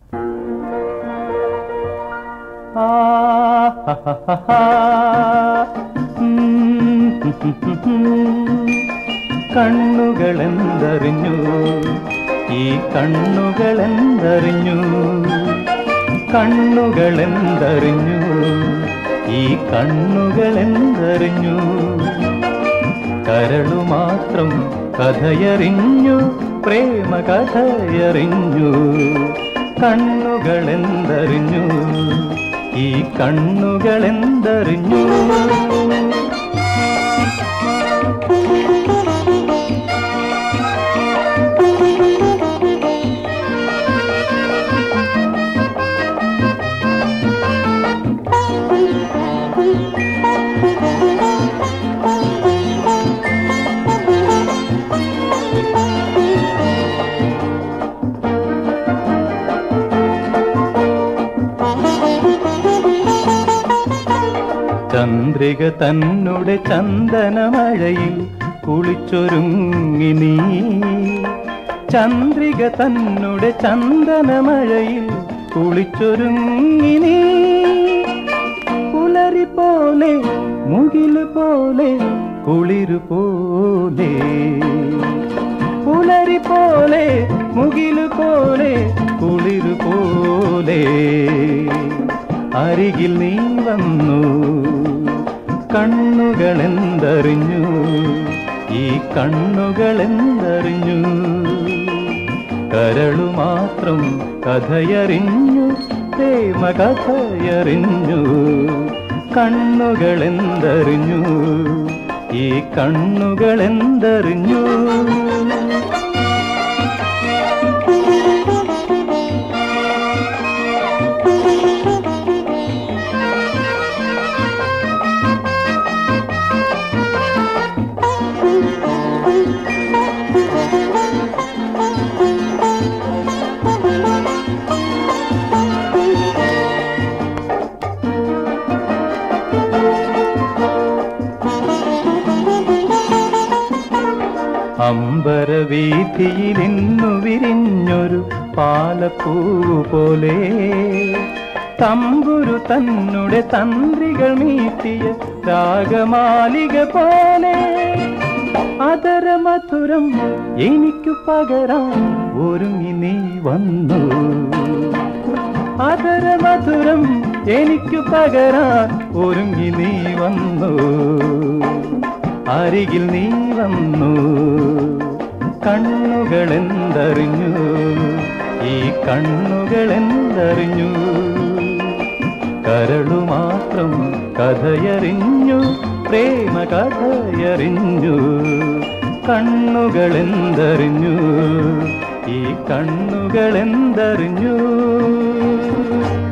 ആ ഹ ഹ ഹ ഹ. ഉം, ഹും, ഹും, ഹും, ഹും. കണ്ണുകളെന്തറിഞ്ഞു ഈ കണ്ണുകളെന്തറിഞ്ഞു കണ്ണുകളെന്തറിഞ്ഞു ഈ കണ്ണുകളെന്തറിഞ്ഞു കരളു മാത്രം കഥയറിഞ്ഞു പ്രേമ കഥയറിഞ്ഞു കണ്ണുകളെന്തറിഞ്ഞു ഈ കണ്ണുകളെന്തറിഞ്ഞു ചന്ദ്രിക തന്നുടെ ചന്ദനമഴയിൽ കുളിച്ചൊരുങ്ങി നീ ചന്ദ്രിക തന്നുടെ ചന്ദനമഴയിൽ കുളിച്ചൊരുങ്ങി നീ പുലരി പോലെ മുകില് പോലെ കുളിരു പോലെ പുലരി പോലെ മുകില് പോലെ കുളിരു പോലെ അരികിൽ നീ വന്നു കണ്ണുകളെന്തറിഞ്ഞു ഈ കണ്ണുകളെന്തറിഞ്ഞു കരളു മാത്രം കഥയറിഞ്ഞു പ്രേമ കഥയറിഞ്ഞു കണ്ണുകളെന്തറിഞ്ഞു ഈ കണ്ണുകളെന്തറിഞ്ഞു അമ്പരവീഥിയിലിന്നു വിരിഞ്ഞൊരു പാലപ്പൂ പോലെ തമ്പുരു തന്നുടെ തന്ത്രികൾ മീട്ടിയ രാഗമാലിക പോലെ അതര മധുരം എനിക്കു പകരാൻ ഒരുങ്ങി നീ വന്നു അതര മധുരം എനിക്കു പകരാൻ ഒരുങ്ങി നീ വന്നു അരികിൽ നീ വന്നു കണ്ണുകളെന്തറിഞ്ഞു ഈ കണ്ണുകളെന്തറിഞ്ഞു കരളു മാത്രം കഥയറിഞ്ഞു പ്രേമ കഥയറിഞ്ഞു കണ്ണുകളെന്തറിഞ്ഞു ഈ കണ്ണുകളെന്തറിഞ്ഞു